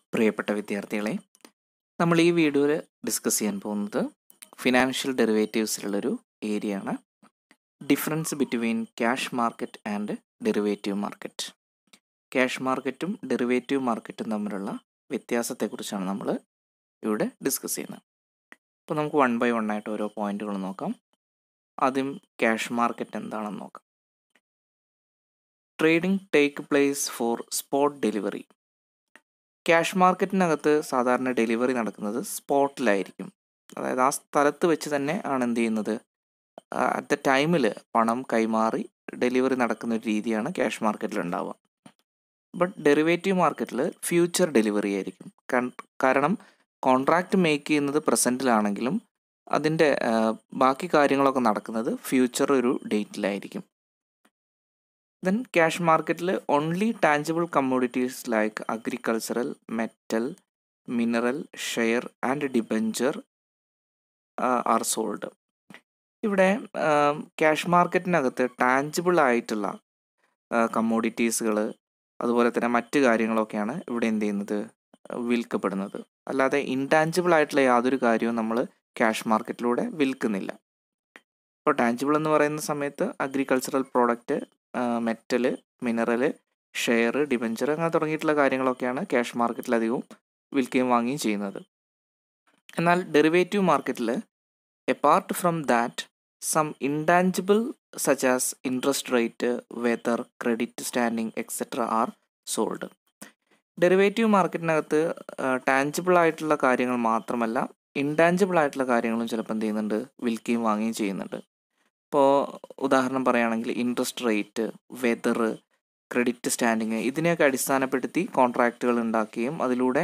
പ്രിയപ്പെട്ട വിദ്യാർത്ഥികളെ നമ്മൾ ഈ വീഡിയോയിൽ ഡിസ്കസ് ചെയ്യാൻ പോകുന്നത് ഫിനാൻഷ്യൽ ഡെറിവേറ്റീവ്സിലുള്ളൊരു ഏരിയ ആണ് difference between cash market and derivative market cash മാർക്കറ്റും ഡെറിവേറ്റീവ് മാർക്കറ്റും തമ്മിലുള്ള വ്യത്യാസത്തെക്കുറിച്ചാണ് നമ്മൾ ഇവിടെ ഡിസ്കസ് ചെയ്യുന്നത് അപ്പോൾ നമുക്ക് വൺ ബൈ വൺ ആയിട്ട് ഓരോ പോയിന്റുകൾ നോക്കാം ആദ്യം ക്യാഷ് മാർക്കറ്റ് എന്താണെന്ന് നോക്കാം trading take place for spot delivery cash മാർക്കറ്റിനകത്ത് സാധാരണ ഡെലിവറി നടക്കുന്നത് സ്പോട്ടിലായിരിക്കും അതായത് ആ സ്ഥലത്ത് വെച്ച് തന്നെ ആണ് എന്ത് ചെയ്യുന്നത് അറ്റ് ദ ടൈമിൽ പണം കൈമാറി ഡെലിവറി നടക്കുന്ന ഒരു രീതിയാണ് ക്യാഷ് മാർക്കറ്റിൽ ഉണ്ടാവുക ബട്ട് ഡെറിവേറ്റീവ് മാർക്കറ്റിൽ ഫ്യൂച്ചർ ഡെലിവറി ആയിരിക്കും കാരണം കോൺട്രാക്റ്റ് മേക്ക് ചെയ്യുന്നത് പ്രസൻറ്റിലാണെങ്കിലും അതിൻ്റെ ബാക്കി കാര്യങ്ങളൊക്കെ നടക്കുന്നത് ഫ്യൂച്ചർ ഒരു ഡേറ്റിലായിരിക്കും ദെൻ ക്യാഷ് മാർക്കറ്റിൽ only tangible commodities like agricultural metal mineral share and debenture are sold ഇവിടെ ക്യാഷ് മാർക്കറ്റിനകത്ത് ടാഞ്ചിബിൾ ആയിട്ടുള്ള കമ്മോഡിറ്റീസുകൾ അതുപോലെ തന്നെ മറ്റ് കാര്യങ്ങളൊക്കെയാണ് ഇവിടെ എന്ത് ചെയ്യുന്നത് വിൽക്കപ്പെടുന്നത് അല്ലാതെ ഇൻടാഞ്ചിബിൾ ആയിട്ടുള്ള യാതൊരു കാര്യവും നമ്മൾ ക്യാഷ് മാർക്കറ്റിലൂടെ വിൽക്കുന്നില്ല ഇപ്പോൾ ടാഞ്ചിബിൾ എന്ന് പറയുന്ന സമയത്ത് agricultural product metal mineral share debenture അങ്ങനെ തുടങ്ങിയിട്ടുള്ള കാര്യങ്ങളൊക്കെയാണ് ക്യാഷ് മാർക്കറ്റിൽ അധികവും വിൽക്കുകയും വാങ്ങുകയും ചെയ്യുന്നത് എന്നാൽ ഡെറിവേറ്റീവ് മാർക്കറ്റിൽ apart from that some intangible such as interest rate weather credit standing etcetera are sold derivative മാർക്കറ്റിനകത്ത് ടാഞ്ചിബിൾ ആയിട്ടുള്ള കാര്യങ്ങൾ മാത്രമല്ല ഇൻടാഞ്ചിബിൾ ആയിട്ടുള്ള കാര്യങ്ങളും ചിലപ്പോൾ എന്ത് ചെയ്യുന്നുണ്ട് വിൽക്കുകയും വാങ്ങുകയും ചെയ്യുന്നുണ്ട് ഇപ്പോൾ ഉദാഹരണം പറയുകയാണെങ്കിൽ interest rate weather credit standing ഇതിനെയൊക്കെ അടിസ്ഥാനപ്പെടുത്തി കോൺട്രാക്റ്റുകൾ ഉണ്ടാക്കുകയും അതിലൂടെ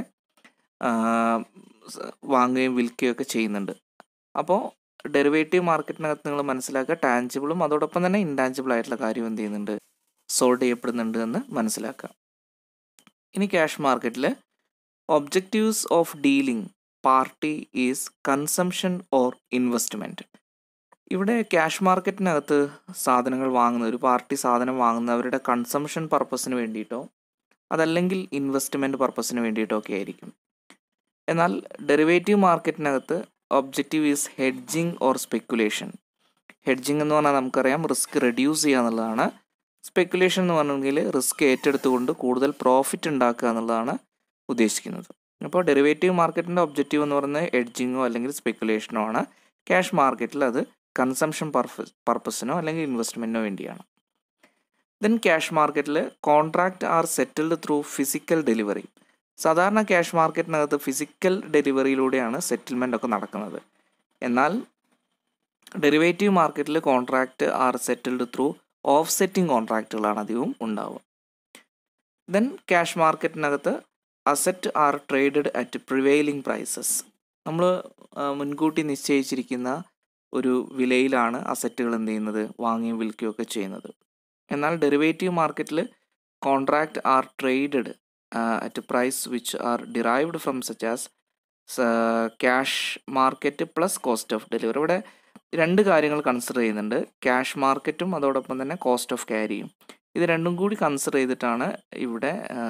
വാങ്ങുകയും വിൽക്കുകയും ഒക്കെ ചെയ്യുന്നുണ്ട് അപ്പോൾ ഡെറിവേറ്റീവ് മാർക്കറ്റിനകത്ത് നിങ്ങൾ മനസ്സിലാക്കുക ടാഞ്ചിബിളും അതോടൊപ്പം തന്നെ ഇൻടാഞ്ചിബിൾ ആയിട്ടുള്ള കാര്യം എന്ത് ചെയ്യുന്നുണ്ട് സോൾവ് ചെയ്യപ്പെടുന്നുണ്ട് എന്ന് മനസ്സിലാക്കുക ഇനി ക്യാഷ് മാർക്കറ്റിൽ objectives of dealing party is consumption or investment ഇവിടെ ക്യാഷ് മാർക്കറ്റിനകത്ത് സാധനങ്ങൾ വാങ്ങുന്ന ഒരു പാർട്ടി സാധനം വാങ്ങുന്നവരുടെ കൺസംഷൻ പർപ്പസിന് വേണ്ടിയിട്ടോ അതല്ലെങ്കിൽ ഇൻവെസ്റ്റ്മെൻറ്റ് പർപ്പസിന് വേണ്ടിയിട്ടോ ഒക്കെ ആയിരിക്കും എന്നാൽ ഡെറിവേറ്റീവ് മാർക്കറ്റിനകത്ത് objective is hedging or speculation hedging എന്ന് പറഞ്ഞാൽ നമുക്കറിയാം റിസ്ക് റെഡ്യൂസ് ചെയ്യുക എന്നുള്ളതാണ് സ്പെക്കുലേഷൻ എന്ന് പറഞ്ഞെങ്കിൽ റിസ്ക് ഏറ്റെടുത്തുകൊണ്ട് കൂടുതൽ പ്രോഫിറ്റ് ഉണ്ടാക്കുക എന്നുള്ളതാണ് ഉദ്ദേശിക്കുന്നത് അപ്പോൾ ഡെറിവേറ്റീവ് മാർക്കറ്റിൻ്റെ ഒബ്ജക്റ്റീവ് എന്ന് പറയുന്നത് എഡ്ജിങ്ങോ അല്ലെങ്കിൽ സ്പെക്കുലേഷനോ ആണ് ക്യാഷ് മാർക്കറ്റിൽ അത് കൺസംഷൻ പർപ്പസ് പർപ്പസിനോ അല്ലെങ്കിൽ ഇൻവെസ്റ്റ്മെൻറ്റിനോ വേണ്ടിയാണ് ദെൻ ക്യാഷ് മാർക്കറ്റിൽ contract are settled through physical delivery സാധാരണ ക്യാഷ് മാർക്കറ്റിനകത്ത് ഫിസിക്കൽ ഡെലിവറിയിലൂടെയാണ് സെറ്റിൽമെൻ്റ് ഒക്കെ നടക്കുന്നത് എന്നാൽ ഡെറിവേറ്റീവ് മാർക്കറ്റിൽ contract are settled through of setting കോൺട്രാക്റ്റുകളാണ് അധികവും ഉണ്ടാവുക ദെൻ ക്യാഷ് മാർക്കറ്റിനകത്ത് asset are traded at prevailing prices നമ്മൾ മുൻകൂട്ടി നിശ്ചയിച്ചിരിക്കുന്ന ഒരു വിലയിലാണ് അസറ്റുകൾ എന്ത് ചെയ്യുന്നത് വാങ്ങുകയും വിൽക്കുകയും ഒക്കെ ചെയ്യുന്നത് എന്നാൽ ഡെറിവേറ്റീവ് മാർക്കറ്റിൽ contract are traded at price which are derived from such as cash market plus cost of delivery ഇവിടെ രണ്ട് കാര്യങ്ങൾ കൺസിഡർ ചെയ്യുന്നുണ്ട് ക്യാഷ് മാർക്കറ്റും അതോടൊപ്പം തന്നെ കോസ്റ്റ് ഓഫ് ക്യാരിയും ഇത് രണ്ടും കൂടി കൺസിഡർ ചെയ്തിട്ടാണ് ഇവിടെ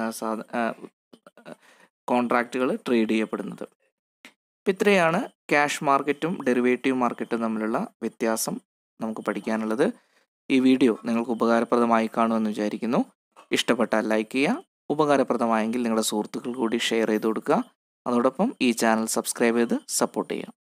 കോൺട്രാക്റ്റുകൾ ട്രേഡ് ചെയ്യപ്പെടുന്നത് അപ്പം ഇത്രയാണ് ക്യാഷ് മാർക്കറ്റും ഡെറിവേറ്റീവ് മാർക്കറ്റും തമ്മിലുള്ള വ്യത്യാസം നമുക്ക് പഠിക്കാനുള്ളത് ഈ വീഡിയോ നിങ്ങൾക്ക് ഉപകാരപ്രദമായി കാണുമെന്ന് വിചാരിക്കുന്നു ഇഷ്ടപ്പെട്ടാൽ ലൈക്ക് ചെയ്യുക ഉപകാരപ്രദമായെങ്കിൽ നിങ്ങളുടെ സുഹൃത്തുക്കൾ കൂടി ഷെയർ ചെയ്ത് കൊടുക്കുക അതോടൊപ്പം ഈ ചാനൽ സബ്സ്ക്രൈബ് ചെയ്ത് സപ്പോർട്ട് ചെയ്യുക